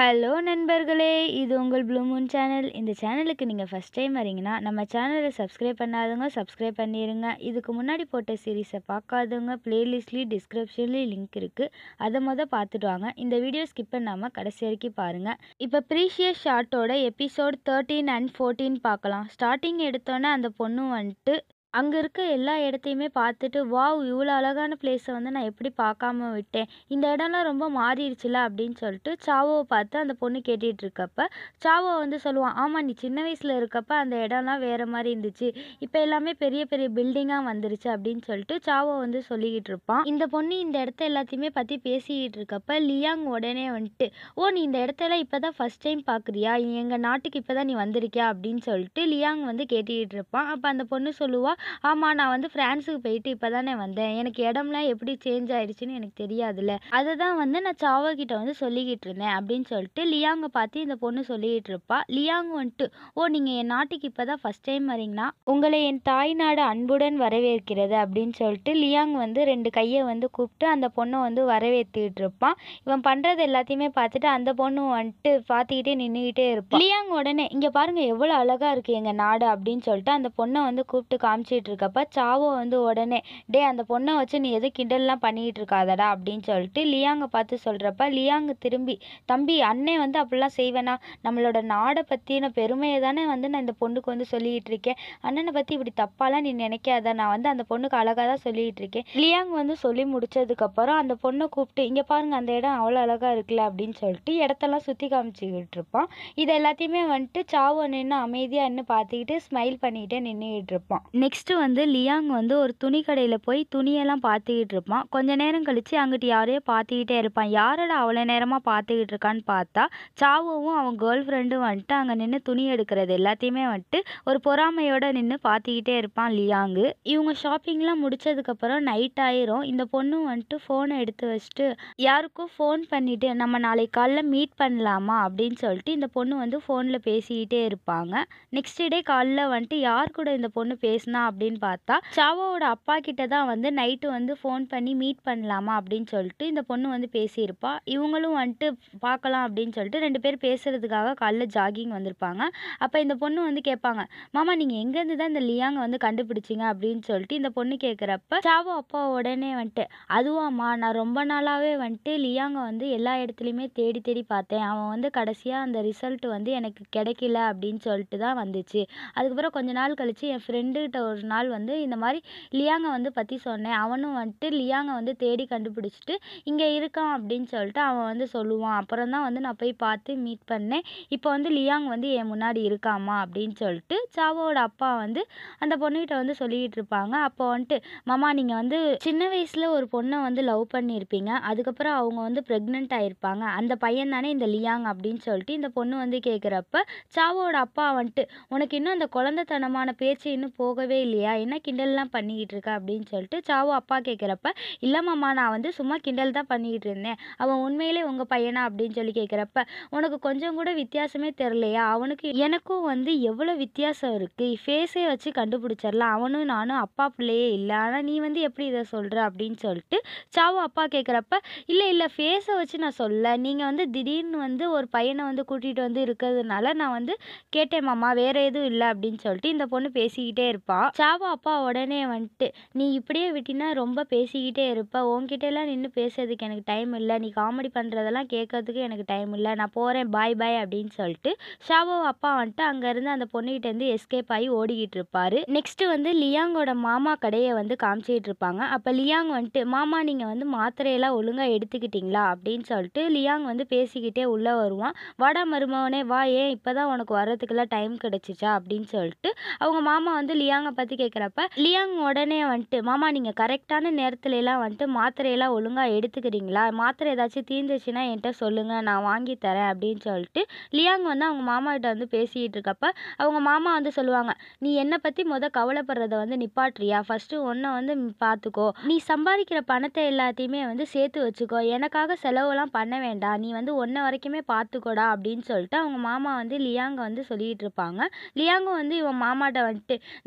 Hello நண்பர்களே! இது உங்கள் ப்ளூ மூன் சேனல். இந்த சேனலுக்கு நீங்க ஃபர்ஸ்ட் டைம் வரீங்கன்னா, நம்ம சேனல சப்ஸ்கிரைப் பண்ணாதவங்க சப்ஸ்கிரைப் பண்ணிருங்க. இதுக்கு முன்னாடி போட்ட சீரிஸ பார்க்காதவங்க பிளேலிஸ்ட்லயும், டிஸ்கிரிப்ஷன்லயும் லிங்க் இருக்கு. அத மொத பார்த்துட்டு வாங்க. இந்த வீடியோ ஸ்கிப் பண்ணாம கடைசி வரைக்கும் பாருங்க. இப்ப ப்ரீஷியஸ் ஷாட்டோட எபிசோட் 13 அண்ட் 14 பார்க்கலாம். ஸ்டார்ட்டிங் எடுத்தோனே அந்த பொண்ணு வந்துட்டு அங்க இருக்க எல்லா இடத்தையுமே பார்த்துட்டு, "வாவ்! இவ்ளோ அழகான பிளேஸ வந்து நான் எப்படி பார்க்காம விட்டேன். இந்த இடம்லாம் ரொம்ப மாறிடுச்சுல" அப்படின்னு சொல்லிட்டு சாவோவ பார்த்து அந்த பொண்ணு கேட்டுட்டு இருக்கப்ப, சாவோ வந்து சொல்லுவான், "ஆமா நீ சின்ன வயசுல இருக்கப்ப அந்த இடம்லாம் வேற மாரி இருந்துச்சு. இப்ப எல்லாமே பெரிய பெரிய பில்டிங்கா வந்துருச்சு" அப்படின்னு சொல்லிட்டு சாவோ வந்து சொல்லிக்கிட்டு இருப்பான். இந்த பொண்ணு இந்த இடத்த எல்லாத்தையுமே பத்தி பேசிக்கிட்டு இருக்கப்ப, லியாங் உடனே வந்துட்டு, "ஓ! நீ இந்த இடத்தெல்லாம் இப்ப தான் ஃபர்ஸ்ட் டைம் பார்க்குறியா? எங்க நாட்டுக்கு இப்ப தான் நீ வந்திருக்கியா?" அப்படின்னு சொல்லிட்டு லியாங் வந்து கேட்டுக்கிட்டு இருப்பான். அப்ப அந்த பொண்ணு சொல்லுவா, "ஆமா நான் வந்து பிரான்ஸுக்கு போயிட்டு இப்ப தானே வந்தேன். எனக்கு இடம்லாம் எப்படி சேஞ்ச் ஆயிடுச்சுன்னு எனக்கு தெரியாதுல்ல. அத தான் வந்து நான் சாவோ கிட்ட வந்து சொல்லிக்கிட்டு இருந்தேன்" அப்படின்னு சொல்லிட்டு லியாங்க பார்த்து இந்த பொண்ணு சொல்லிக்கிட்டு இருப்பா. லியாங் வந்துட்டு, "ஓ! நீங்க என் நாட்டுக்கு இப்ப தான் ஃபர்ஸ்ட் டைம் வரீங்களா? உங்களை என் தாய் நாடு அன்புடன் வரவேற்கிறது" அப்படின்னு சொல்லிட்டு லியாங் வந்து 2 கைய வந்து கூப்பிட்டு அந்த பொண்ண வந்து வரவேத்துக்கிட்டு இருப்பான். இவன் பண்றது எல்லாத்தையுமே பார்த்துட்டு அந்த பொண்ணு வந்துட்டு பார்த்துக்கிட்டே நின்னுக்கிட்டே இருப்பா. லியாங் உடனே, "இங்க பாருங்க எவ்வளோ அழகா இருக்கு எங்க நாடு" அப்படின்னு சொல்லிட்டு அந்த பொண்ண வந்து கூப்பிட்டு காமிச்சிட்டு இருக்கப்ப, சாவோ வந்து உடனே, "டேய் அந்த பொண்ண வச்சு நீ எதுவும் கிண்டல்லாம் பண்ணிக்கிட்டு இருக்காதடா" அப்படின்னு சொல்லிட்டு லியாங்க பார்த்து சொல்றப்ப, லியாங் திரும்பி, "தம்பி அண்ணன் வந்து அப்படிலாம் செய்வேனா? நம்மளோட நாட பத்தின பெருமைய தானே வந்து நான் இந்த பொண்ணுக்கு வந்து சொல்லிக்கிட்டு இருக்கேன். அண்ணன பத்தி இப்படி தப்பாலாம் நீ நினைக்காத. நான் வந்து அந்த பொண்ணுக்கு அழகா தான் சொல்லிக்கிட்டு இருக்கேன்." லியாங் வந்து சொல்லி முடிச்சதுக்கப்புறம் அந்த பொண்ண கூப்பிட்டு, "இங்க பாருங்க அந்த இடம் அவ்வளோ அழகா இருக்குல்ல" அப்படின்னு சொல்லிட்டு இடத்தெல்லாம் சுத்தி காமிச்சுக்கிட்டு இருப்பான். இது எல்லாத்தையுமே வந்துட்டு சாவோ நின்னு அமைதியா நின்னு பார்த்துக்கிட்டு ஸ்மைல் பண்ணிக்கிட்டே நின்னுக்கிட்டு இருப்பான். நெக்ஸ்ட் வந்து லியாங் வந்து ஒரு துணி கடையில போய் துணியெல்லாம் பார்த்துக்கிட்டு இருப்பான். கொஞ்ச நேரம் கழிச்சு அங்கிட்டு யாரையோ பார்த்துக்கிட்டே இருப்பான். யாரடா அவ்வளோ நேரமா பார்த்துக்கிட்டு இருக்கான்னு பார்த்தா, சாவோவும் அவன் கேர்ள் ஃப்ரெண்டும் வந்துட்டு அங்க நின்னு துணி எடுக்கிறது எல்லாத்தையுமே வந்துட்டு ஒரு பொறாமையோட நின்னு பார்த்துக்கிட்டே இருப்பான் லியாங்கு. இவங்க ஷாப்பிங்லாம் முடிச்சதுக்கப்புறம் நைட் ஆயிரும். இந்த பொண்ணு வந்துட்டு ஃபோன எடுத்து வச்சுட்டு, யாருக்கோ ஃபோன் பண்ணிட்டு, "நம்ம நாளைக்கு காலைல மீட் பண்ணலாமா?" அப்படின்னு சொல்லிட்டு இந்த பொண்ணு வந்து ஃபோன்ல பேசிக்கிட்டே இருப்பாங்க. நெக்ஸ்ட் டே காலைல வந்துட்டு யார் கூட இந்த பொண்ணு பேசுனா அப்படின்னு பார்த்தா, சாவோவோட அப்பா கிட்ட தான் வந்து நைட்டு வந்து ஃபோன் பண்ணி மீட் பண்ணலாமா அப்படின்னு சொல்லிட்டு இந்த பொண்ணு வந்து பேசியிருப்பா. இவங்களும் வந்துட்டு பார்க்கலாம் அப்படின்னு சொல்லிட்டு 2 பேரும் பேசுறதுக்காக காலைல ஜாகிங் வந்திருப்பாங்க. அப்ப இந்த பொண்ணு வந்து கேட்பாங்க, "மாமா நீங்க எங்கேருந்து தான் இந்த லியாங்க வந்து கண்டுபிடிச்சீங்க?" அப்படின்னு சொல்லிட்டு இந்த பொண்ணு கேட்குறப்ப, சாவோ அப்பா உடனே வந்துட்டு, "அதுவாம்மா நான் ரொம்ப நாளாவே வந்துட்டு லியாங்க வந்து எல்லா இடத்துலயுமே தேடி தேடி பார்த்தேன். அவன் வந்து கடைசியா அந்த ரிசல்ட் வந்து எனக்கு கிடைக்கல" அப்படின்னு சொல்லிட்டு தான் வந்துச்சு. அதுக்கப்புறம் கொஞ்ச நாள் கழிச்சு என் ஃப்ரெண்டுகிட்ட ஒரு நாள் வந்து இந்த மாரி லியாங்க வந்து பத்தி சொன்னேன். அவனும் வந்துட்டு லியாங்க வந்து தேடி கண்டுபிடிச்சுட்டு, "இங்க இருக்கான்" அப்படின்னு சொல்லிட்டு அவன் வந்து சொல்லுவான். அப்புறம் தான் வந்து நான் போய் பார்த்து மீட் பண்ணேன். இப்ப வந்து லியாங் வந்து என் முன்னாடி இருக்கான்மா அப்படின்னு சொல்லிட்டு சாவோவோட அப்பா வந்து அந்த பொண்ணுகிட்ட வந்து சொல்லிக்கிட்டு இருப்பாங்க. அப்போ வந்துட்டு, "மாமா நீங்க வந்து சின்ன வயசுல ஒரு பொண்ண வந்து லவ் பண்ணியிருப்பீங்க. அதுக்கப்புறம் அவங்க வந்து பிரெக்னன்ட் ஆயிருப்பாங்க. அந்த பையன் தானே இந்த லியாங்" அப்படின்னு சொல்லிட்டு இந்த பொண்ணு வந்து கேட்குறப்ப, சாவோவோட அப்பா வந்துட்டு, "உனக்கு இன்னும் அந்த குழந்தைத்தனமான பேச்சு இன்னும் போகவே இல்லையா? என்ன கிண்டல்லாம் பண்ணிக்கிட்டு இருக்க?" அப்படின்னு சொல்லிட்டு சாவோ அப்பா கேட்குறப்ப, "இல்ல மாமா நான் வந்து சும்மா கிண்டல் தான் பண்ணிக்கிட்டு இருந்தேன். அவன் உண்மையிலே உங்க பையனா?" அப்படின்னு சொல்லி கேட்குறப்ப, "உனக்கு கொஞ்சம் கூட வித்தியாசமே தெரியலையா? அவனுக்கும் எனக்கும் வந்து எவ்வளோ வித்தியாசம் இருக்கு. ஃபேஸே வச்சு கண்டுபிடிச்சிடலாம். அவனும் நானும் அப்பா பிள்ளையே இல்ல. ஆனா நீ வந்து எப்படி இத சொல்ற?" அப்படின்னு சொல்லிட்டு சாவோ அப்பா கேட்குறப்ப, "இல்ல இல்ல ஃபேஸ வச்சு நான் சொல்லல. நீங்க வந்து திடீர்னு வந்து ஒரு பையன வந்து கூட்டிட்டு வந்து இருக்கிறதுனால நான் வந்து கேட்டேன் மாமா. வேற எதுவும் இல்ல" அப்படின்னு சொல்லிட்டு இந்த பொண்ணு பேசிக்கிட்டே இருப்பா. சாவோ அப்பா உடனே வந்துட்டு, "நீ இப்படியே விட்டீன்னா ரொம்ப பேசிக்கிட்டே இருப்ப. உன்கிட்டலாம் நின்னு பேசுறதுக்கு எனக்கு டைம் இல்ல. நீ காமெடி பண்றதெல்லாம் கேட்கறதுக்கு எனக்கு டைம் இல்ல. நான் போறேன். பாய் பாய்" அப்படின்னு சொல்லிட்டு சாவோ அப்பா வந்துட்டு அங்க இருந்து அந்த பொண்ணுகிட்ட இருந்து எஸ்கேப் ஆகி ஓடிக்கிட்டு இருப்பாரு. நெக்ஸ்ட் வந்து லியாங்கோட மாமா கடைய வந்து காமிச்சிட்டு இருப்பாங்க. அப்ப லியாங் வந்துட்டு, "மாமா நீங்க வந்து மாத்திரையெல்லாம் ஒழுங்கா எடுத்துக்கிட்டீங்களா?" அப்படின்னு சொல்லிட்டு லியாங் வந்து பேசிக்கிட்டே உள்ள வருவான். "வாடா மருமகனே வா. ஏன் இப்ப தான் உனக்கு வர்றதுக்கெல்லாம் டைம் கிடைச்சுச்சா?" அப்படின்னு சொல்லிட்டு அவங்க மாமா வந்து லியாங்க பத்தி கேட்குறப்ப, லியாங் உடனே வந்துட்டு, "மாமா நீங்க கரெக்டான நேரத்துலலாம் வந்துட்டு மாத்திரையெல்லாம் ஒழுங்கா எடுத்துக்கிறீங்களா? மாத்திரை ஏதாச்சும் தீர்ந்துச்சுன்னா என்ட்ட சொல்லுங்க. நான் வாங்கி தரேன்" அப்படின்னு சொல்லிட்டு லியாங் வந்து அவங்க மாமா கிட்ட வந்து பேசிக்கிட்டு இருக்கப்ப, அவங்க மாமா வந்து சொல்லுவாங்க, "நீ என்ன பத்தி மொத கவலைப்படுறத வந்து நிப்பாட்றியா? ஃபர்ஸ்ட் உன்ன வந்து பார்த்துக்கோ. நீ சம்பாதிக்கிற பணத்த எல்லாத்தையுமே வந்து சேர்த்து வச்சுக்கோ. எனக்காக செலவெல்லாம் பண்ண வேண்டாம். நீ வந்து உன்ன வரைக்குமே பார்த்துக்கோடா" அப்படின்னு சொல்லிட்டு அவங்க மாமா வந்து லியாங்க வந்து சொல்லிக்கிட்டு இருப்பாங்க. லியாங்கும் வந்து இவன் மாமாட்ட வந்துட்டு, "நான் என்ன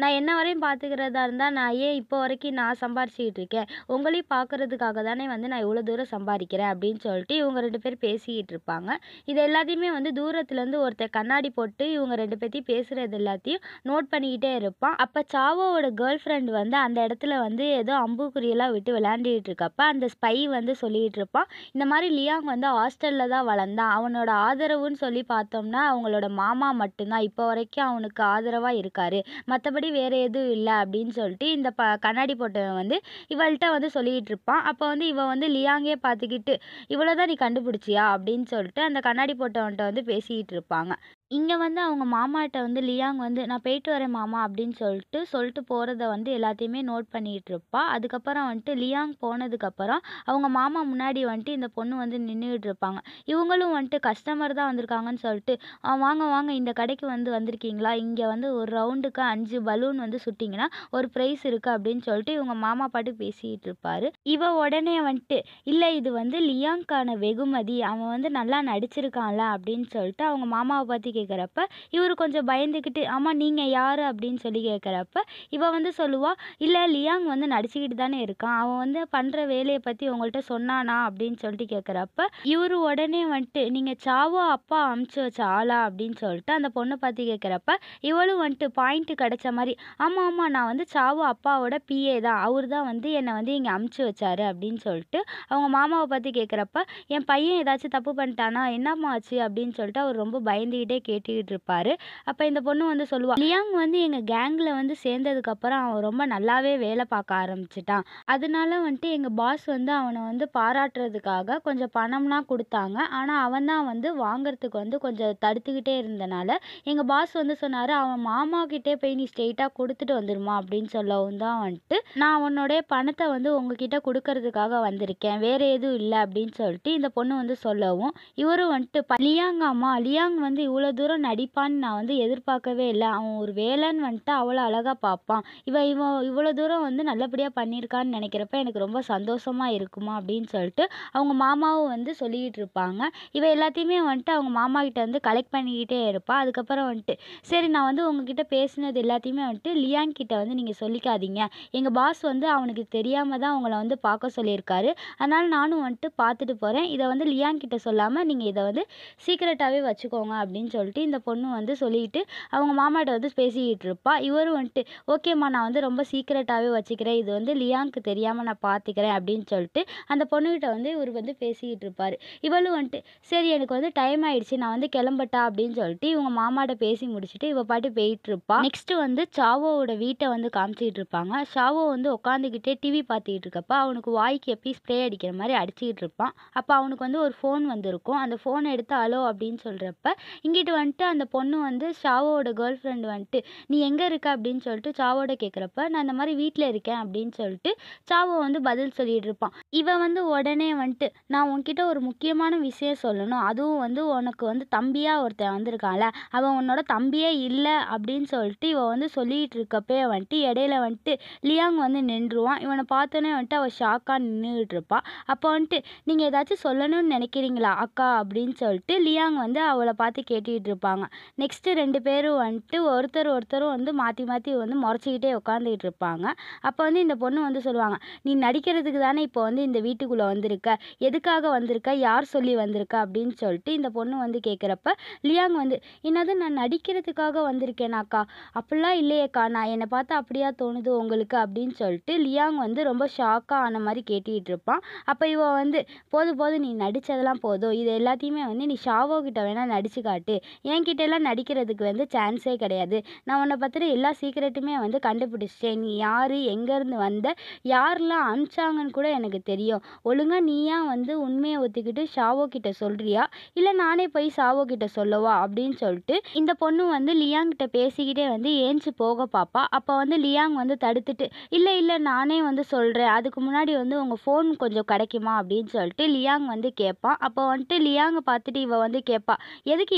எல்லாரையும் பார்த்துக்கிறதா இருந்தா, நான் ஏன் இப்போ வரைக்கும் நான் சம்பாரிச்சுக்கிட்டு இருக்கேன். உங்களையும் பார்க்கறதுக்காக தானே வந்து நான் இவ்வளோ தூரம் சம்பாரிக்கிறேன் அப்படின்னு சொல்லிட்டு இவங்க 2 பேரும் பேசிக்கிட்டு இருப்பாங்க. இது எல்லாத்தையுமே வந்து தூரத்துலேருந்து ஒருத்தன் கண்ணாடி போட்டு இவங்க 2 பேத்தையும் பேசுறது எல்லாத்தையும் நோட் பண்ணிக்கிட்டே இருப்பான். அப்ப சாவோவோட கேர்ள் ஃப்ரெண்ட் வந்து அந்த இடத்துல வந்து ஏதோ அம்புக்குறியெல்லாம் விட்டு விளையாண்டுட்டு இருக்கப்ப, அந்த ஸ்பை வந்து சொல்லிட்டு இருப்பான். இந்த மாரி லியாங் வந்து ஹாஸ்டல்ல தான் வளர்ந்தான். அவனோட ஆதரவுன்னு சொல்லி பார்த்தோம்னா, அவங்களோட மாமா மட்டும் தான் இப்போ வரைக்கும் அவனுக்கு ஆதரவா இருக்காரு. மத்தபடி வேற எதுவும் இல்ல அப்படின்னு சொல்லிட்டு இந்த ப கண்ணாடி போட்டவன் வந்து இவள்ட்ட வந்து சொல்லிட்டு இருப்பான். அப்ப வந்து இவ வந்து லியாங்கே பார்த்துக்கிட்டு, "இவ்வளோ தான் நீ கண்டுபிடிச்சியா?" அப்படின்னு சொல்லிட்டு அந்த கண்ணாடி போட்டவன்ட்ட வந்து பேசிக்கிட்டு இருப்பாங்க. இங்க வந்து அவங்க மாமாட்ட வந்து லியாங் வந்து, "நான் போயிட்டு வரேன் மாமா" அப்படின்னு சொல்லிட்டு சொல்லிட்டு போறத வந்து எல்லாத்தையுமே நோட் பண்ணிட்டு இருப்பா. அதுக்கப்புறம் வந்துட்டு லியாங் போனதுக்கப்புறம் அவங்க மாமா முன்னாடி வந்துட்டு இந்த பொண்ணு வந்து நின்னுகிட்டு இருப்பாங்க. இவங்களும் வந்துட்டு கஸ்டமர் தான் வந்திருக்காங்கன்னு சொல்லிட்டு, "ஆ வாங்க வாங்க இந்த கடைக்கு வந்து வந்திருக்கீங்களா? இங்க வந்து ஒரு ரவுண்டுக்கு 5 பலூன் வந்து சுட்டீங்கன்னா ஒரு பிரைஸ் இருக்கு" அப்படின்னு சொல்லிட்டு இவங்க மாமா பாட்டுக்கு பேசிக்கிட்டு இருப்பாரு. இவ உடனே வந்துட்டு, "இல்ல இது வந்து லியாங்க்கான வெகுமதி. அவன் வந்து நல்லா நடிச்சிருக்கான்ல" அப்படின்னு சொல்லிட்டு அவங்க மாமாவ பார்த்து கேட்குறப்ப, இவரு கொஞ்சம் பயந்துக்கிட்டு, "ஆமா நீங்க யாரு?" அப்படின்னு சொல்லி கேட்குறப்ப, இவ வந்து சொல்லுவா, "இல்ல லியாங் வந்து நடிச்சுக்கிட்டு தானே இருக்கான். அவன் வந்து பண்ற வேலைய பத்தி உங்கள்ட்ட சொன்னானா?" அப்படின்னு சொல்லிட்டு கேட்குறப்ப, இவரு உடனே வந்துட்டு, "நீங்க சாவோ அப்பா அனுப்பிச்சு வச்ச ஆளா?" அப்படின்னு சொல்லிட்டு அந்த பொண்ண பார்த்து கேட்குறப்ப, இவளும் வந்துட்டு பாயிண்ட் கிடைச்ச மாரி, "ஆமா ஆமா நான் வந்து சாவோ அப்பாவோட பிஏ தான். அவரு தான் வந்து என்ன வந்து இங்க அனுப்பிச்சு வச்சாரு" அப்படின்னு சொல்லிட்டு அவங்க மாமாவ பார்த்து கேட்குறப்ப, "என் பையன் ஏதாச்சும் தப்பு பண்ணிட்டானா? என்னம்மா ஆச்சு?" அப்படின்னு சொல்லிட்டு அவரு ரொம்ப பயந்துகிட்டே கேட்டுக்கிட்டு இருப்பாரு. அப்ப இந்த பொண்ணு வந்து சொல்லுவா, "லியாங் வந்து எங்க கேங்ல வந்து சேர்ந்ததுக்கப்புறம் அவன் ரொம்ப நல்லாவே வேலை பார்க்க ஆரம்பிச்சுட்டான். அதனால வந்துட்டு எங்க பாஸ் வந்து அவன வந்து பாராட்டுறதுக்காக கொஞ்சம் பணம்லாம் குடுத்தாங்க. ஆனா அவன் தான் வந்து வாங்குறதுக்கு வந்து கொஞ்சம் தடுத்துக்கிட்டே இருந்தனால, எங்க பாஸ் வந்து சொன்னாரு, "அவன் மாமா கிட்டயே போய் நீ ஸ்ட்ரெயிட்டா குடுத்துட்டு வந்துருமா" அப்படின்னு சொல்லவும் தான் வந்துட்டு, "நான் உன்னுடைய பணத்த வந்து உங்ககிட்ட குடுக்கறதுக்காக வந்திருக்கேன். வேற எதுவும் இல்ல" அப்படின்னு சொல்லிட்டு இந்த பொண்ணு வந்து சொல்லவும், இவரும் வந்துட்டு, "ப லியாங்காம்மா? லியாங் வந்து இவ்வளோ தூரம் நடிப்பான்னு நான் வந்து எதிர்பார்க்கவே இல்ல. அவன் ஒரு வேலைன்னு வந்துட்டா அவ்வளோ அழகா பார்ப்பான். இவ இவன் இவ்வளோ தூரம் வந்து நல்லபடியா பண்ணியிருக்கான்னு நினைக்கிறப்ப எனக்கு ரொம்ப சந்தோஷமா இருக்குமா" அப்படின்னு சொல்லிட்டு அவங்க மாமாவும் வந்து சொல்லிக்கிட்டு இருப்பாங்க. இவ எல்லாத்தையுமே வந்துட்டு அவங்க மாமா கிட்ட வந்து கலெக்ட் பண்ணிக்கிட்டே இருப்பா. அதுக்கப்புறம் வந்துட்டு, "சரி நான் வந்து உங்ககிட்ட பேசினது எல்லாத்தையுமே வந்துட்டு லியாங் கிட்ட வந்து நீங்க சொல்லிக்காதீங்க. எங்க பாஸ் வந்து அவனுக்கு தெரியாம தான் உங்கள வந்து பார்க்க சொல்லியிருக்காரு. அதனால நானும் வந்துட்டு பார்த்துட்டு போறேன். இத வந்து லியாங் கிட்ட சொல்லாம நீங்க இத வந்து சீக்ரெட்டாவே வச்சுக்கோங்க" அப்படின்னு சொல்லிட்டு இந்த பொண்ணு வந்து சொல்லிட்டு அவங்க மாமாட்ட வந்து பேசிக்கிட்டு இருப்பா. இவரும் வந்துட்டு, "ஓகேம்மா நான் வந்து ரொம்ப சீக்ரெட்டாவே வச்சுக்கிறேன். இது வந்து லியாங்க்கு தெரியாம நான் பார்த்துக்கிறேன்" அப்படின்னு சொல்லிட்டு அந்த பொண்ணுகிட்ட வந்து இவரு வந்து பேசிக்கிட்டு இருப்பாரு. இவளும் வந்துட்டு, "சரி எனக்கு வந்து டைம் ஆயிடுச்சு. நான் வந்து கிளம்பட்டா?" அப்படின்னு சொல்லிட்டு இவங்க மாமாட்ட பேசி முடிச்சுட்டு இவ பாட்டுக்கு போயிட்டு இருப்பா. நெக்ஸ்ட் வந்து சாவோவோட வீட்ட வந்து காமிச்சிட்டு இருப்பாங்க. சாவோ வந்து உட்காந்துக்கிட்டே டிவி பார்த்துக்கிட்டு இருக்கப்ப, அவனுக்கு வாய்க்கு எப்பயும் ஸ்ப்ரே அடிக்கிற மாரி அடிச்சுக்கிட்டு இருப்பான். அப்ப அவனுக்கு வந்து ஒரு ஃபோன் வந்திருக்கும். அந்த ஃபோன எடுத்து ஹலோ அப்படின்னு சொல்றப்ப, இங்கிட்டு வந்துட்டு அந்த பொண்ணு வந்து சாவோவோட கேர்ள் ஃப்ரெண்ட் வந்துட்டு, "நீ எங்க இருக்க?" அப்படின்னு சொல்லிட்டு சாவோட்ட கேட்குறப்ப, "நான் இந்த மாரி வீட்ல இருக்கேன்" அப்படின்னு சொல்லிட்டு சாவோ வந்து பதில் சொல்லிட்டு இருப்பான். இவ வந்து உடனே வந்துட்டு, "நான் உன்கிட்ட ஒரு முக்கியமான விஷயம் சொல்லணும். அதுவும் வந்து உனக்கு வந்து தம்பியா ஒருத்தன் வந்திருக்கான்ல, அவன் உன்னோட தம்பியே இல்ல" அப்படின்னு சொல்லிட்டு இவ வந்து சொல்லிட்டு இருக்கப்பயே வந்துட்டு இடையில வந்துட்டு லியாங் வந்து நின்றுவான். இவன பார்த்தோனே வந்துட்டு அவ ஷாக்கா நின்னுகிட்டு இருப்பா. அப்ப வந்துட்டு, "நீங்க ஏதாச்சும் சொல்லணும்னு நினைக்கிறீங்களா அக்கா?" அப்படின்னு சொல்லிட்டு லியாங் வந்து அவள பார்த்து கேட்டுக்கிட்டு இருப்பாங்க. நெக்ஸ்ட் 2 பேரும் வந்துட்டு ஒருத்தர் ஒருத்தரும் வந்து மாத்தி மாத்தி வந்து முறைச்சுக்கிட்டே உட்காந்துக்கிட்டு இருப்பாங்க. அப்ப வந்து இந்த பொண்ணு வந்து சொல்லுவாங்க, "நீ நடிக்கிறதுக்கு தானே இப்போ வந்து இந்த வீட்டுக்குள்ள வந்திருக்க. எதுக்காக வந்திருக்க? யார் சொல்லி வந்திருக்க?" அப்படின்னு சொல்லிட்டு இந்த பொண்ணு வந்து கேட்குறப்ப, லியாங் வந்து, "என்னது நான் நடிக்கிறதுக்காக வந்திருக்கேனாக்கா? அப்படிலாம் இல்லையேக்கா. நான் என்ன பார்த்தா அப்படியா தோணுது உங்களுக்கு?" அப்படின்னு சொல்லிட்டு லியாங் வந்து ரொம்ப ஷாக்கா ஆன மாரி கேட்டுக்கிட்டு இருப்பான். அப்ப இவ வந்து, "போதும் போதும் நீ நடிச்சதெல்லாம் போதும். இது எல்லாத்தையுமே வந்து நீ ஷாவோ கிட்ட வேணா நடிச்சு காட்டு. என்கிட்டலாம் நடிக்கிறதுக்கு வந்து சான்ஸே கிடையாது. நான் உன்ன பத்தின எல்லா சீக்ரெட்டுமே வந்து கண்டுபிடிச்சிட்டேன். நீ யாரு? எங்கேருந்து வந்த? யாரெல்லாம் அனுப்பிச்சாங்கன்னு கூட எனக்கு தெரியும். ஒழுங்கா நீயா வந்து உண்மைய ஒத்துக்கிட்டு ஷாவோ கிட்ட சொல்றியா? இல்ல நானே போய் ஷாவோ கிட்ட சொல்லவா?" அப்படின்னு சொல்லிட்டு இந்த பொண்ணு வந்து லியாங் கிட்ட பேசிக்கிட்டே வந்து ஏந்திச்சு போக பார்ப்பா. அப்ப வந்து லியாங் வந்து தடுத்துட்டு, "இல்ல இல்ல நானே வந்து சொல்றேன். அதுக்கு முன்னாடி வந்து உங்க ஃபோன் கொஞ்சம் கிடைக்குமா?" அப்படின்னு சொல்லிட்டு லியாங் வந்து கேட்பான். அப்ப வந்துட்டு லியாங்க பார்த்துட்டு இவ வந்து கேட்பா, "எதுக்கு என்னோட ஃபோன்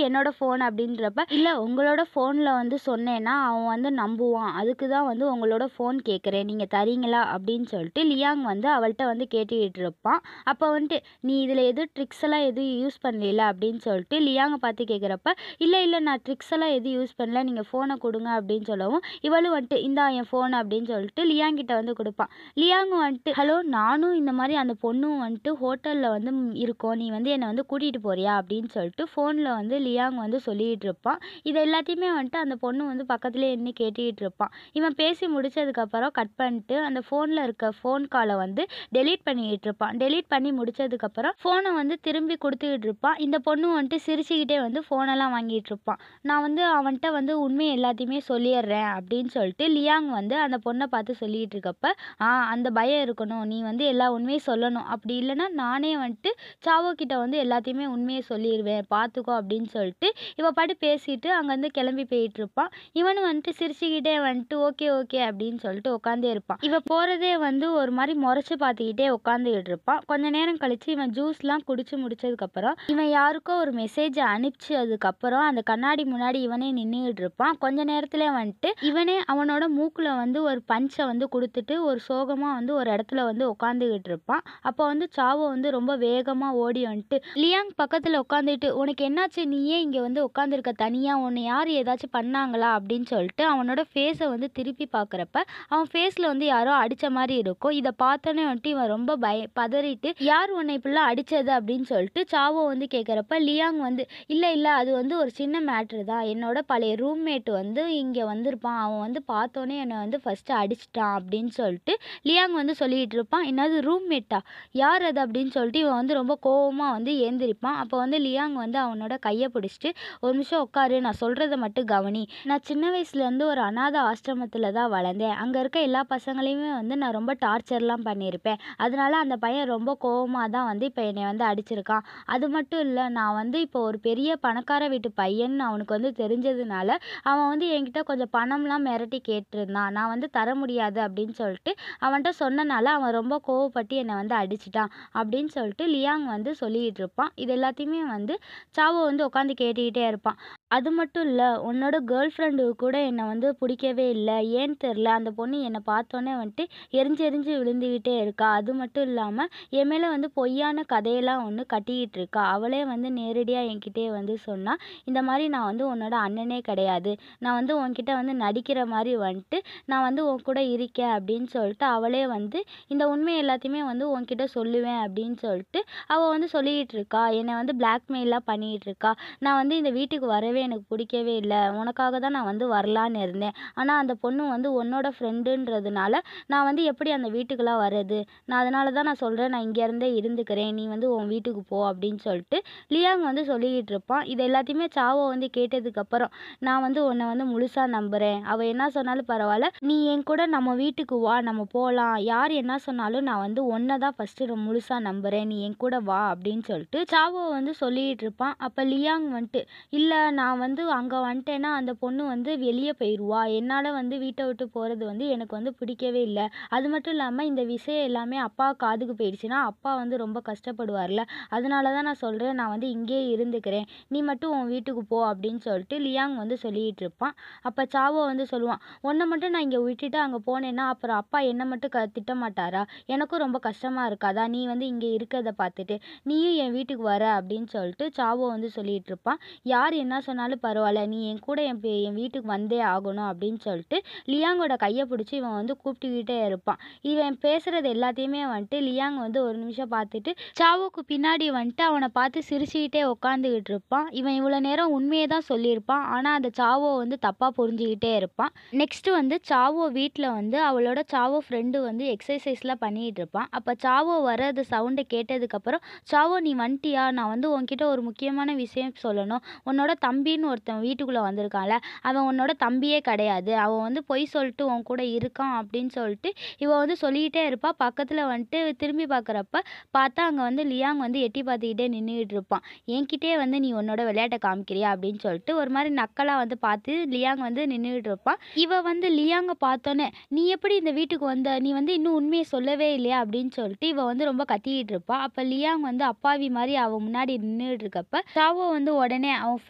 ஃபோன் அப்படின்றப்ப இல்லை உங்களோட ஃபோனில் வந்து சொன்னேன்னா அவன் வந்து நம்புவான் அதுக்கு தான் வந்து உங்களோட ஃபோன் கேட்குறேன் நீங்கள் தரீங்களா அப்படின்னு சொல்லிட்டு லியாங் வந்து அவள்கிட்ட வந்து கேட்டுக்கிட்டு இருப்பான் அப்போ வந்துட்டு நீ இதில் எதுவும் ட்ரிக்ஸ் எல்லாம் எதுவும் யூஸ் பண்ணல அப்படின்னு சொல்லிட்டு லியாங்கை பார்த்து கேட்குறப்ப இல்லை இல்லை நான் ட்ரிக்ஸ் எல்லாம் எதுவும் யூஸ் பண்ணல நீங்கள் ஃபோனை கொடுங்க அப்படின்னு சொல்லவும் இவளும் வந்துட்டு இந்தா என் ஃபோன் அப்படின்னு சொல்லிட்டு லியாங் கிட்ட வந்து கொடுப்பான் லியாங் வந்துட்டு ஹலோ நானும் இந்த மாதிரி அந்த பொண்ணும் வந்துட்டு ஹோட்டலில் வந்து ம், இருக்கோம் நீ வந்து என்னை வந்து கூட்டிகிட்டு போறியா அப்படின்னு சொல்லிட்டு ஃபோனில் வந்து லியாங் வந்து சொல்லிகிட்டு இருப்பான் இது எல்லாத்தையுமே வந்துட்டு அந்த பொண்ணு வந்து பக்கத்துலேயே நின்று கேட்டுக்கிட்டு இருப்பான் இவன் பேசி முடிச்சதுக்கப்புறம் கட் பண்ணிட்டு அந்த ஃபோனில் இருக்க ஃபோன் காலை வந்து டெலீட் பண்ணிக்கிட்டு இருப்பான் டெலீட் பண்ணி முடிச்சதுக்கப்புறம் ஃபோனை வந்து திரும்பி கொடுத்துக்கிட்டு இருப்பான் இந்த பொண்ணு வந்துட்டு சிரிச்சுக்கிட்டே வந்து ஃபோனெல்லாம் வாங்கிட்டு இருப்பான் நான் வந்து அவன்கிட்ட வந்து உண்மை எல்லாத்தையுமே சொல்லிடுறேன் அப்படின்னு சொல்லிட்டு லியாங் வந்து அந்த பொண்ணை பார்த்து சொல்லிட்டு இருக்கப்ப ஆ அந்த பயம் இருக்கணும் நீ வந்து எல்லா உண்மையும் சொல்லணும் அப்படி இல்லைன்னா நானே வந்துட்டு சாவோ கிட்ட வந்து எல்லாத்தையுமே உண்மையை சொல்லிடுவேன் பார்த்துக்கோ அப்படின்னு சொல்லிட்டு இவ பாட்டு பேசிட்டு அங்கேருந்து கிளம்பி போயிட்டு இருப்பான் இவனும் வந்துட்டு சிரிச்சுக்கிட்டே வந்துட்டு ஓகே ஓகே அப்படின்னு சொல்லிட்டு உட்காந்தே இருப்பான் இவ போகிறதே வந்து ஒரு மாதிரி முறைச்சு பார்த்துக்கிட்டே உட்காந்துக்கிட்டு இருப்பான் கொஞ்ச நேரம் கழிச்சு இவன் ஜூஸ்லாம் குடிச்சு முடிச்சதுக்கப்புறம் இவன் யாருக்கோ ஒரு மெசேஜ் அனுப்பிச்சதுக்கப்புறம் அந்த கண்ணாடி முன்னாடி இவனே நின்றுக்கிட்டு இருப்பான் கொஞ்ச நேரத்துல வந்துட்டு இவனே அவனோட மூக்குல வந்து ஒரு பஞ்சை வந்து கொடுத்துட்டு ஒரு சோகமா வந்து ஒரு இடத்துல வந்து உட்காந்துக்கிட்டு இருப்பான் அப்போ வந்து சாவோ வந்து ரொம்ப வேகமா ஓடி வந்துட்டு லியாங் பக்கத்துல உட்காந்துட்டு உனக்கு என்னாச்சு நீ ஏன் இங்க வந்து உட்காந்துருக்க தனியா உன்னை யார் ஏதாச்சும் பண்ணாங்களா அப்படின்னு சொல்லிட்டு அவனோட ஃபேஸை வந்து திருப்பி பார்க்குறப்ப அவன் ஃபேஸில் வந்து யாரோ அடித்த மாதிரி இருக்கும் இதை பார்த்தோன்னே வந்துட்டு இவன் ரொம்ப பய பதறிட்டு யார் உன்னை இப்படிலாம் அடித்தது அப்படின்னு சொல்லிட்டு சாவோ வந்து கேட்குறப்ப லியாங் வந்து இல்லை இல்லை அது வந்து ஒரு சின்ன மேட்ரு தான் என்னோட பழைய ரூம்மேட் வந்து இங்கே வந்திருப்பான் அவன் வந்து பார்த்தோன்னே என்னை வந்து ஃபஸ்ட்டு அடிச்சிட்டான் அப்படின்னு சொல்லிட்டு லியாங் வந்து சொல்லிகிட்டு இருப்பான் என்னது ரூம்மேட்டா யார் அது அப்படின்னு சொல்லிட்டு இவன் வந்து ரொம்ப கோவமாக வந்து ஏந்திரிப்பான் அப்போ வந்து லியாங் வந்து அவனோட கையை பிடிச்சிட்டு ஒரு நிமிஷம் உட்காரு நான் சொல்கிறத மட்டும் கவனி நான் சின்ன வயசுலேருந்து ஒரு அனாத ஆசிரமத்தில் தான் வளர்ந்தேன் அங்கே இருக்க எல்லா பசங்களையுமே வந்து நான் ரொம்ப டார்ச்சர்லாம் பண்ணியிருப்பேன் அதனால அந்த பையன் ரொம்ப கோவமாக தான் வந்து இப்போ என்னை வந்து அடிச்சிருக்கான் அது மட்டும் இல்லை நான் வந்து இப்போ ஒரு பெரிய பணக்கார வீட்டு பையன் அவனுக்கு வந்து தெரிஞ்சதுனால அவன் வந்து என்கிட்ட கொஞ்சம் பணம்லாம் மிரட்டி கேட்டிருந்தான் நான் வந்து தர முடியாது அப்படின்னு சொல்லிட்டு அவன்கிட்ட சொன்னனால அவன் ரொம்ப கோவப்பட்டு என்னை வந்து அடிச்சிட்டான் அப்படின்னு சொல்லிட்டு லியாங் வந்து சொல்லிக்கிட்டு இருப்பான் இது எல்லாத்தையுமே வந்து சாவோ வந்து உட்காந்து கேட்டுக்கிட்டே இருப்பான் அது மட்டும் இல்லை உன்னோட கேர்ள் ஃப்ரெண்டு கூட என்னை வந்து பிடிக்கவே இல்லை ஏன்னு தெரில அந்த பொண்ணு என்னை பார்த்தோன்னே வந்துட்டு எரிஞ்சு எரிஞ்சு விழுந்துக்கிட்டே இருக்கா அது மட்டும் இல்லாமல் என் மேலே வந்து பொய்யான கதையெல்லாம் ஒன்று கட்டிக்கிட்டு இருக்கா அவளே வந்து நேரடியாக என்கிட்டயே வந்து சொன்னா இந்த மாதிரி நான் வந்து உன்னோட அண்ணனே கிடையாது நான் வந்து உன்கிட்ட வந்து நடிக்கிற மாதிரி வந்துட்டு நான் வந்து உன் கூட இருக்கேன் அப்படின்னு சொல்லிட்டு அவளே வந்து இந்த உண்மை எல்லாத்தையுமே வந்து உன்கிட்ட சொல்லுவேன் அப்படின்னு சொல்லிட்டு அவள் வந்து சொல்லிக்கிட்டு இருக்கா என்னை வந்து பிளாக்மெயிலாக பண்ணிக்கிட்டு இருக்கா நான் வந்து இந்த வீட்டுக்கு வரவே எனக்கு பிடிக்கவே இல்லை உனக்காக தான் நான் வந்து வரலான்னு இருந்தேன் ஆனால் அந்த பொண்ணு வந்து உன்னோட ஃப்ரெண்டுன்றதுனால நான் வந்து எப்படி அந்த வீட்டுக்கெல்லாம் வர்றது நான் அதனால தான் நான் சொல்கிறேன் நான் இங்கேருந்தே இருந்துக்கிறேன் நீ வந்து உன் வீட்டுக்கு போ அப்படின்னு சொல்லிட்டு லியாங் வந்து சொல்லிக்கிட்டு இருப்பான் இது எல்லாத்தையுமே சாவோ வந்து கேட்டதுக்கப்புறம் நான் வந்து உன்னை வந்து முழுசாக நம்புகிறேன் அவள் என்ன சொன்னாலும் பரவாயில்ல நீ என் கூட நம்ம வீட்டுக்கு வா நம்ம போகலாம் யார் என்ன சொன்னாலும் நான் வந்து ஒன்றை தான் ஃபஸ்ட்டு முழுசாக நம்புகிறேன் நீ என் கூட வா அப்படின்னு சொல்லிட்டு சாவோ வந்து சொல்லிக்கிட்டு இருப்பான் அப்போ லியாங் வந்துட்டு இல்லை நான் வந்து அங்கே வந்துட்டேன்னா அந்த பொண்ணு வந்து வெளியே போயிடுவா என்னால் வந்து வீட்டை விட்டு போகிறது வந்து எனக்கு வந்து பிடிக்கவே இல்லை அது மட்டும் இல்லாமல் இந்த விஷயம் எல்லாமே அப்பா காதுக்கு போயிடுச்சுன்னா அப்பா வந்து ரொம்ப கஷ்டப்படுவார்ல அதனால தான் நான் சொல்கிறேன் நான் வந்து இங்கேயே இருந்துக்கிறேன் நீ மட்டும் உன் வீட்டுக்கு போ அப்படின்னு சொல்லிட்டு லியாங் வந்து சொல்லிக்கிட்டு இருப்பான் அப்போ சாவோ வந்து சொல்லுவான் உன்னை மட்டும் நான் இங்கே விட்டுட்டு அங்கே போனேன்னா அப்புறம் அப்பா என்னை மட்டும் க திட்ட மாட்டாரா எனக்கும் ரொம்ப கஷ்டமாக இருக்காதா நீ வந்து இங்கே இருக்கிறத பார்த்துட்டு நீயும் என் வீட்டுக்கு வர அப்படின்னு சொல்லிட்டு சாவோ வந்து சொல்லிட்டு இருப்பான் யார் என்ன சொன்னாலும் பரவாயில்ல நீ என் கூட என் பே- என் வீட்டுக்கு வந்தே ஆகணும் அப்படின்னு சொல்லிட்டு லியாங்கோட கையை பிடிச்சி இவன் வந்து கூப்பிட்டுக்கிட்டே இருப்பான் இவன் பேசுறது எல்லாத்தையுமே வந்துட்டு லியாங் வந்து ஒரு நிமிஷம் பார்த்துட்டு சாவோக்கு பின்னாடி வந்துட்டு அவனை பார்த்து சிரிச்சுக்கிட்டே உட்காந்துக்கிட்டு இருப்பான் இவன் இவ்வளோ நேரம் உண்மையை தான் சொல்லியிருப்பான் ஆனால் அந்த சாவோ வந்து தப்பாக புரிஞ்சுக்கிட்டே இருப்பான் நெக்ஸ்ட் வந்து சாவோ வீட்டில் வந்து அவளோட சாவோ ஃப்ரெண்டு வந்து எக்ஸசைஸ்லாம் பண்ணிகிட்டு இருப்பான் அப்போ சாவோ வர்றது சவுண்டை கேட்டதுக்கப்புறம் சாவோ நீ வந்துட்டியா நான் வந்து உன்கிட்ட ஒரு முக்கியமான விஷயம் சொல்லணும் உன்னோட தம்பின்னு ஒருத்தன் வீட்டுக்குள்ளே வந்திருக்கான்ல அவன் உன்னோட தம்பியே கிடையாது அவன் வந்து பொய் சொல்லிட்டு உன் கூட இருக்கான் அப்படின்னு சொல்லிட்டு இவ வந்து சொல்லிக்கிட்டே இருப்பா பக்கத்தில் வந்துட்டு திரும்பி பார்க்குறப்ப பார்த்தா அங்கே வந்து லியாங் வந்து எட்டி பார்த்துக்கிட்டே நின்றுக்கிட்டு இருப்பான் என்கிட்டயே வந்து நீ உன்னோட விளையாட்டை காமிக்கிறியா அப்படின்னு சொல்லிட்டு ஒரு மாதிரி நக்கலாக வந்து பார்த்து லியாங் வந்து நின்றுக்கிட்டு இருப்பான் இவ வந்து லியாங்கை பார்த்தோன்னே நீ எப்படி இந்த வீட்டுக்கு வந்த நீ வந்து இன்னும் உண்மையை சொல்லவே இல்லையா அப்படின்னு சொல்லிட்டு இவ வந்து ரொம்ப கத்திக்கிட்டு இருப்பா அப்போ லியாங் வந்து அப்பாவி மாதிரி அவன் முன்னாடி நின்றுட்டு இருக்கப்ப சாவோ வந்து உடனே அவன் ஃப்ரெண்டை பார்த்து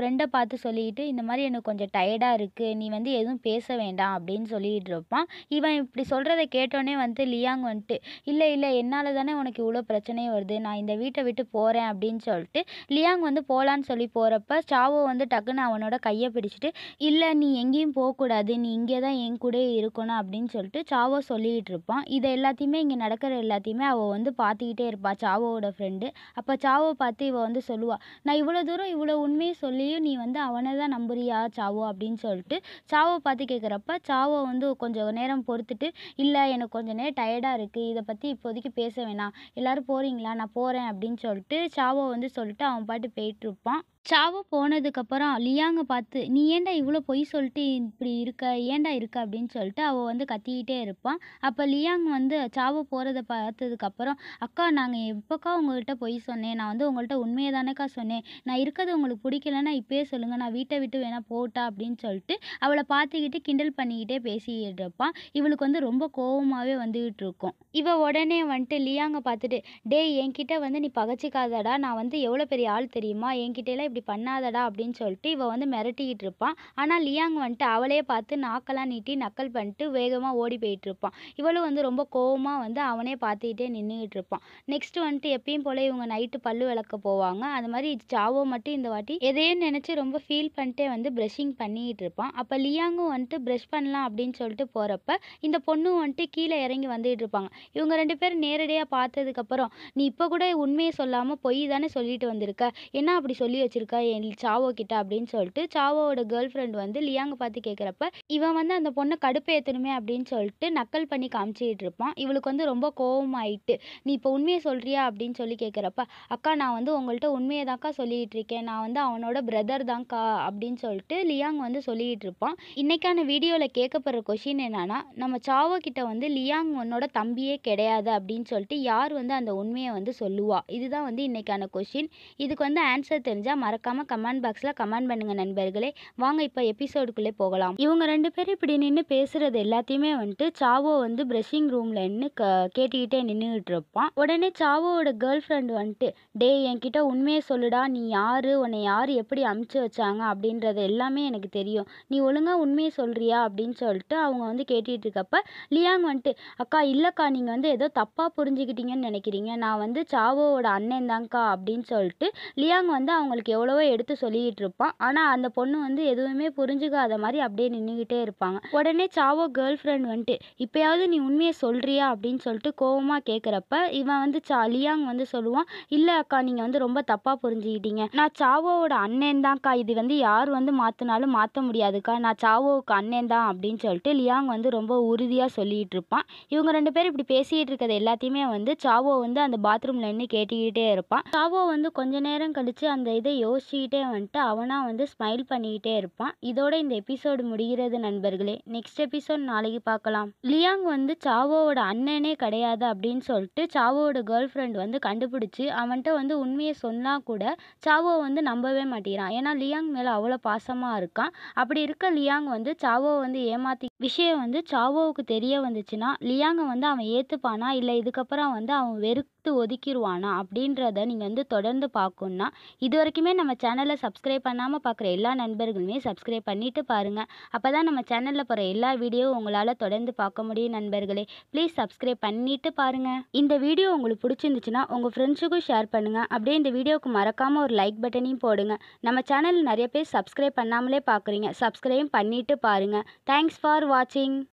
பார்த்து சொல்லிக்கிட்டு இந்த மாதிரி எனக்கு கொஞ்சம் டயர்டாக இருக்குது நீ வந்து எதுவும் பேச வேண்டாம் அப்படின்னு சொல்லிக்கிட்டு இருப்பான் இவன் இப்படி சொல்கிறத கேட்டோடனே வந்து லியாங் வந்துட்டு இல்லை இல்லை என்னால் தானே உனக்கு இவ்வளோ பிரச்சனையும் வருது நான் இந்த வீட்டை விட்டு போகிறேன் அப்படின்னு சொல்லிட்டு லியாங் வந்து போகலான்னு சொல்லி போகிறப்ப சாவோ வந்து டக்குன்னு அவனோட கையை பிடிச்சிட்டு இல்லை நீ எங்கேயும் போகக்கூடாது நீ இங்கே தான் என் கூடயே இருக்கணும் அப்படின்னு சொல்லிட்டு சாவோ சொல்லிக்கிட்டு இருப்பான் இதை எல்லாத்தையுமே இங்கே நடக்கிற எல்லாத்தையுமே அவள் வந்து பார்த்துக்கிட்டே இருப்பாள் சாவோவோட ஃப்ரெண்டு அப்போ சாவோ பார்த்து இவ வந்து சொல்லுவா நான் இவ்வளோ தூரம் இவ்வளோ உண்மையை சொல்லியும் நீ வந்து அவனை தான் நம்புறியா சாவோ அப்படின்னு சொல்லிட்டு சாவோ பார்த்து கேட்குறப்ப சாவோ வந்து கொஞ்சம் நேரம் பொறுத்துட்டு இல்லை எனக்கு கொஞ்சம் நேரம் டயர்டாக இருக்குது இதை பற்றி இப்போதைக்கு பேச வேணாம் எல்லோரும் போகிறீங்களா நான் போகிறேன் அப்படின்னு சொல்லிட்டு சாவோ வந்து சொல்லிட்டு அவன் பாட்டு போயிட்டுருப்பான் சாவோ போனதுக்கப்புறம் லியாங்கை பார்த்து நீ ஏன்டா இவ்வளோ பொய் சொல்லிட்டு இப்படி இருக்க ஏன்டா இருக்க அப்படின்னு சொல்லிட்டு அவள் வந்து கத்திக்கிட்டே இருப்பான் அப்போ லியாங் வந்து சாவோ போகிறத பார்த்ததுக்கப்புறம் அக்கா நாங்கள் எப்போக்கா உங்கள்கிட்ட பொய் சொன்னேன் நான் வந்து உங்கள்கிட்ட உண்மையை தானேக்கா சொன்னேன் நான் இருக்கிறது உங்களுக்கு பிடிக்கலன்னா இப்பயே சொல்லுங்கள் நான் வீட்டை விட்டு வேணா போட்டா அப்படின்னு சொல்லிட்டு அவளை பார்த்துக்கிட்டு கிண்டல் பண்ணிக்கிட்டே பேசிக்கிட்டு இருப்பான் இவளுக்கு வந்து ரொம்ப கோவமாகவே வந்துகிட்டு இருக்கும் இவ உடனே வந்துட்டு லியாங்கை பார்த்துட்டு டேய் என்கிட்ட வந்து நீ பகச்சிக்காதடா நான் வந்து எவ்வளோ பெரிய ஆள் தெரியுமா என்கிட்ட எல்லாம் இப்படி பண்ணாதடா அப்படின்னு சொல்லிட்டு இவ வந்து மிரட்டிக்கிட்டு இருப்பான் ஆனால் லியாங் வந்துட்டு அவளே பார்த்து நாக்கெல்லாம் நீட்டி நக்கல் பண்ணிட்டு வேகமாக ஓடி போயிட்டு இருப்பான் இவளும் வந்து ரொம்ப கோவமாக வந்து அவனே பார்த்துக்கிட்டே நின்றுக்கிட்டு இருப்பான் நெக்ஸ்ட் வந்துட்டு எப்பயும் போல இவங்க நைட்டு பல்லு விளக்க போவாங்க அது மாதிரி சாவோ மட்டும் இந்த வாட்டி எதையும் நினச்சி ரொம்ப ஃபீல் பண்ணிட்டே வந்து ப்ரஷிங் பண்ணிக்கிட்டு இருப்பான் அப்போ லியாங்கும் வந்துட்டு ப்ரஷ் பண்ணலாம் அப்படின்னு சொல்லிட்டு போகிறப்ப இந்த பொண்ணும் வந்துட்டு கீழே இறங்கி வந்துகிட்டு இருப்பாங்க இவங்க ரெண்டு பேரும் நேரடியாக பார்த்ததுக்கப்புறம் நீ இப்போ கூட உண்மையை சொல்லாமல் பொய் தானே சொல்லிட்டு வந்திருக்க என்ன அப்படி சொல்லி வச்சிருக்க என் சாவோ கிட்ட அப்படின்னு சொல்லிட்டு சாவோவோட கேர்ள் ஃப்ரெண்ட் வந்து லியாங்க பார்த்து கேட்குறப்ப இவன் வந்து அந்த பொண்ணை கடுப்பேற்றணுமே அப்படின்னு சொல்லிட்டு நக்கல் பண்ணி காமிச்சிக்கிட்டு இருப்பான் இவளுக்கு வந்து ரொம்ப கோவமாயிட்டு நீ இப்போ உண்மையை சொல்கிறியா அப்படின்னு சொல்லி கேட்குறப்ப அக்கா நான் வந்து உங்கள்கிட்ட உண்மையை தான்க்கா சொல்லிகிட்டு இருக்கேன் நான் வந்து அவனோட பிரதர் தான்க்கா அப்படின்னு சொல்லிட்டு லியாங் வந்து சொல்லிக்கிட்டு இருப்பான் இன்னைக்கான வீடியோவில் கேட்கப்படுற கொஷின் என்னன்னா நம்ம சாவோ கிட்ட வந்து லியாங் உன்னோட தம்பியே கிடையாது அப்படின்னு சொல்லிட்டு யார் வந்து அந்த உண்மையை வந்து சொல்லுவா இதுதான் வந்து இன்னைக்கான கொஷின் இதுக்கு வந்து ஆன்சர் தெரிஞ்சால் மறக்காமல் கமெண்ட் பாக்ஸில் கமெண்ட் பண்ணுங்கள் நண்பர்களே வாங்க இப்போ எபிசோடுக்குள்ளே போகலாம் இவங்க ரெண்டு பேரும் இப்படி நின்று பேசுகிறது எல்லாத்தையுமே வந்துட்டு சாவோ வந்து ப்ரஷிங் ரூமில் நின்று க கேட்டுக்கிட்டே நின்றுக்கிட்டு இருப்பான் உடனே சாவோவோட கேர்ள் ஃப்ரெண்ட் வந்துட்டு டே என்கிட்ட உண்மையை சொல்லுடா நீ யார் உன்னை யார் எப்படி அமுச்சு வச்சாங்க அப்படின்றது எல்லாமே எனக்கு தெரியும் நீ ஒழுங்காக உண்மையை சொல்கிறியா அப்படின்னு சொல்லிட்டு அவங்க வந்து கேட்டுட்டு இருக்கப்ப லியாங் வந்துட்டு அக்கா இல்லைக்கா நீங்கள் வந்து ஏதோ தப்பாக புரிஞ்சுக்கிட்டீங்கன்னு நினைக்கிறீங்க நான் வந்து சாவோவோட அண்ணன் தான்க்கா அப்படின்னு சொல்லிட்டு லியாங் வந்து அவங்களுக்கு எவ்வளவோ எடுத்து சொல்லிக்கிட்டு இருப்பான் ஆனால் அந்த பொண்ணு வந்து எதுவுமே புரிஞ்சுக்காத மாதிரி அப்படியே நின்றுக்கிட்டே இருப்பாங்க உடனே சாவோ கேர்ள் ஃப்ரெண்ட் வந்துட்டு இப்போயாவது நீ உண்மையை சொல்கிறியா அப்படின்னு சொல்லிட்டு கோவமாக கேட்குறப்ப இவன் வந்து சா லியாங் வந்து சொல்லுவான் இல்லை அக்கா நீங்கள் வந்து ரொம்ப தப்பாக புரிஞ்சுக்கிட்டீங்க நான் சாவோவோட அண்ணன் தான்க்கா இது வந்து யார் வந்து மாற்றினாலும் மாற்ற முடியாதுக்கா நான் சாவோவுக்கு அண்ணன் தான் அப்படின்னு சொல்லிட்டு லியாங் வந்து ரொம்ப உறுதியாக சொல்லிகிட்டு இருப்பான் இவங்க ரெண்டு பேரும் இப்படி பேசிகிட்டு இருக்கிறது எல்லாத்தையுமே வந்து சாவோ வந்து அந்த பாத்ரூமில் நின்று கேட்டுக்கிட்டே இருப்பான் சாவோ வந்து கொஞ்ச நேரம் கழித்து அந்த இதை யோசிச்சுக்கிட்டே வந்துட்டு அவனாக வந்து ஸ்மைல் பண்ணிக்கிட்டே இருப்பான் இதோட இந்த எபிசோடு முடிகிறது நண்பர்களே நெக்ஸ்ட் எபிசோட் நாளைக்கு பார்க்கலாம் லியாங் வந்து சாவோவோட அண்ணனே கிடையாது அப்படின்னு சொல்லிட்டு சாவோவோட கேர்ள் ஃப்ரெண்ட் வந்து கண்டுபிடிச்சி அவன்கிட்ட வந்து உண்மையை சொன்னால் கூட சாவோ வந்து நம்பவே மாட்டேங்கிறான் ஏன்னா லியாங் மேலே அவ்வளோ பாசமாக இருக்கான் அப்படி இருக்க லியாங் வந்து சாவோ வந்து ஏமாத்தி விஷயம் வந்து சாவோவுக்கு தெரிய வந்துச்சுன்னா லியாங்கை வந்து அவன் ஏற்றுப்பானா இல்லை இதுக்கப்புறம் வந்து அவன் வெறுத்து ஒதுக்கிடுவானா அப்படின்றத நீங்கள் வந்து தொடர்ந்து பார்க்கணுன்னா இது வரைக்குமே நம்ம சேனலை சப்ஸ்கிரைப் பண்ணாமல் பார்க்குற எல்லா நண்பர்களுமே சப்ஸ்கிரைப் பண்ணிட்டு பாருங்கள் அப்போ தான் நம்ம சேனலில் போகிற எல்லா வீடியோவும் உங்களால் தொடர்ந்து பார்க்க முடியும் நண்பர்களே ப்ளீஸ் சப்ஸ்கிரைப் பண்ணிட்டு பாருங்கள் இந்த வீடியோ உங்களுக்கு பிடிச்சிருந்துச்சுன்னா உங்கள் ஃப்ரெண்ட்ஸுக்கும் ஷேர் பண்ணுங்கள் அப்படியே இந்த வீடியோவுக்கு மறக்காமல் ஒரு லைக் பட்டனையும் போடுங்க நம்ம சேனல் நிறைய பேர் சப்ஸ்கிரைப் பண்ணாமலே பார்க்குறீங்க சப்ஸ்கிரைப் பண்ணிட்டு பாருங்கள் தேங்க்ஸ் ஃபார் வாட்சிங்